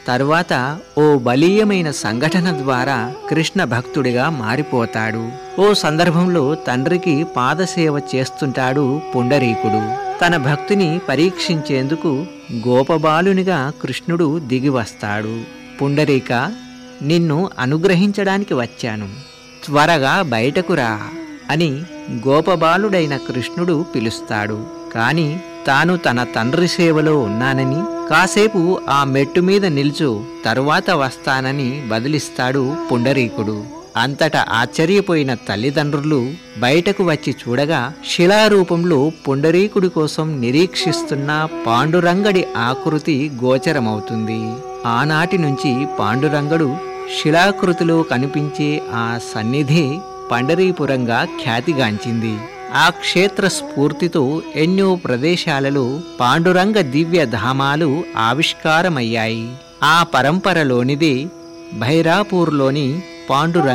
తరువాత ఓ బలీయమైన సంఘటన ద్వారా కృష్ణ భక్తుడిగా మారిపోతాడు ఓ సందర్భంలో తండ్రికి పాదసేవ చేస్తుంటాడు పుండరీకుడు తన భక్తిని పరీక్షించేందుకు గోపబాలునిగా కృష్ణుడు దిగి వస్తాడు పుండరీక నిన్ను అనుగ్రహించడానికి వచ్చాను త్వరగా బయటకు రా అని గోపబాలుడైన కృష్ణుడు పిలుస్తాడు కాని తాను తన తండ్రి సేవలో ఉన్నానని కాసేపు ఆ మెట్టు మీద నిల్చు తరువాత వస్తానని బదిలిస్తాడు పుండరీకుడు అంతటా ఆశ్చర్యపోయిన తల్లిదండ్రులు బయటకు వచ్చి చూడగా శిలారూపంలో పుండరీకుడి కోసం నిరీక్షిస్తున్న పాండురంగడి ఆకృతి గోచరమవుతుంది ఆనాటి నుంచి పాండురంగడు శిలాకృతిలో కనిపించే ఆ సన్నిధి పండరీపురంగా ఖ్యాతిగాంచింది ఆ క్షేత్ర స్ఫూర్తితో ఎన్నో ప్రదేశాలలో పాండురంగ దివ్య ధామాలు ఆవిష్కారమయ్యాయి ఆ పరంపరలోనిదే భైరాపూర్లోని పాండురంగ